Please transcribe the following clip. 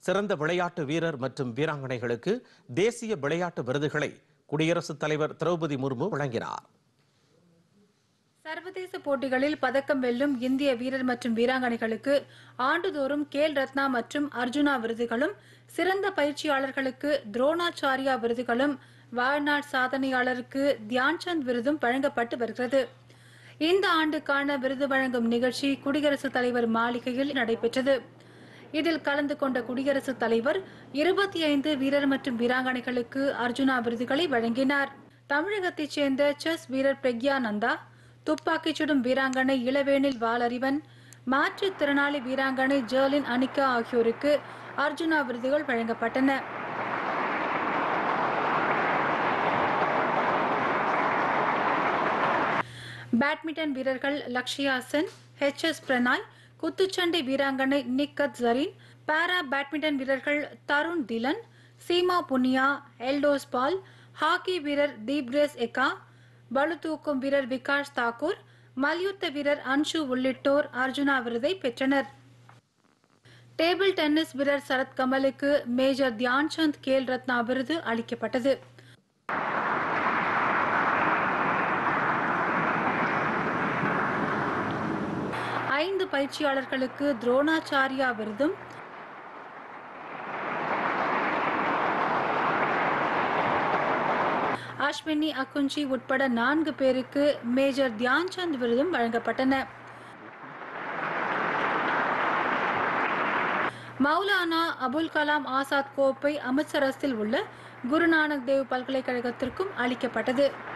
சிறந்த விளையாட்டு வீரர் மற்றும் வீராங்கனைகளுக்கு தேசிய விளையாட்டு விருதுகளை குடியரசுத் தலைவர் திரௌபதி முர்மு வழங்கினார் சர்வதேச போட்டிகளில் பதக்கம் வெல்லும் இந்திய வீரர் மற்றும் வீராங்கனைகளுக்கு ஆண்டுதோறும் கேல் ரத்னா மற்றும் அர்ஜுனா விருதுகளும் சிறந்த பயிற்சியாளர்களுக்கு துரோணாச்சாரியா விருதுகளும் வாழ்நாள் சாதனையாளருக்கு தியான்சந்த் விருதும் வழங்கப்பட்டு வருகிறது இந்த ஆண்டுக்கான விருது வழங்கும் நிகழ்ச்சி குடியரசுத் தலைவர் மாளிகையில் நடைபெற்றது இதில் கலந்து கொண்ட குடியரசுத் தலைவர் இருபத்தி ஐந்து வீரர் மற்றும் வீராங்கனைகளுக்கு அர்ஜுனா விருதுகளை வழங்கினார் தமிழகத்தைச் சேர்ந்த செஸ் வீரர் பிரக்யானந்தா துப்பாக்கிச் சுடும் வீராங்கனை இளவேனில் வாலறிவன் மாற்றுத்திறனாளி வீராங்கனை ஜெர்லின் அனிகா ஆகியோருக்கு அர்ஜுனா விருதுகள் வழங்கப்பட்டன பேட்மிண்டன் வீரர்கள் லக்ஷயா சென் ஹெச் எஸ் பிரணாய் குத்துச்சண்டை வீராங்கனை நிக்கத் ஜரீன் பாரா பேட்மிண்டன் வீரர்கள் தருண் திலன் சீமா புனியா எல்டோஸ் பால் ஹாக்கி வீரர் தீப்ரேஸ் எக்கா பளுதூக்கும் வீரர் விகாஷ் தாக்கூர் மல்யுத்த வீரர் அன்ஷு உள்ளிட்டோர் அர்ஜுனா விருதை பெற்றனர் டேபிள் டென்னிஸ் வீரர் சரத் கமலுக்கு மேஜர் தியான்சந்த் கேல் ரத்னா விருது அளிக்கப்பட்டது ஐந்து பயிற்சியாளர்களுக்கு துரோணாச்சாரியா விருதும் அஸ்வினி அக்குஞ்சி உட்பட நான்கு பேருக்கு மேஜர் தியான்சந்த் விருதும் வழங்கப்பட்டன மௌலானா அபுல் கலாம் ஆசாத் கோப்பை அமிர்தசரஸில் உள்ள குருநானக் தேவ் பல்கலைக்கழகத்திற்கும் அளிக்கப்பட்டது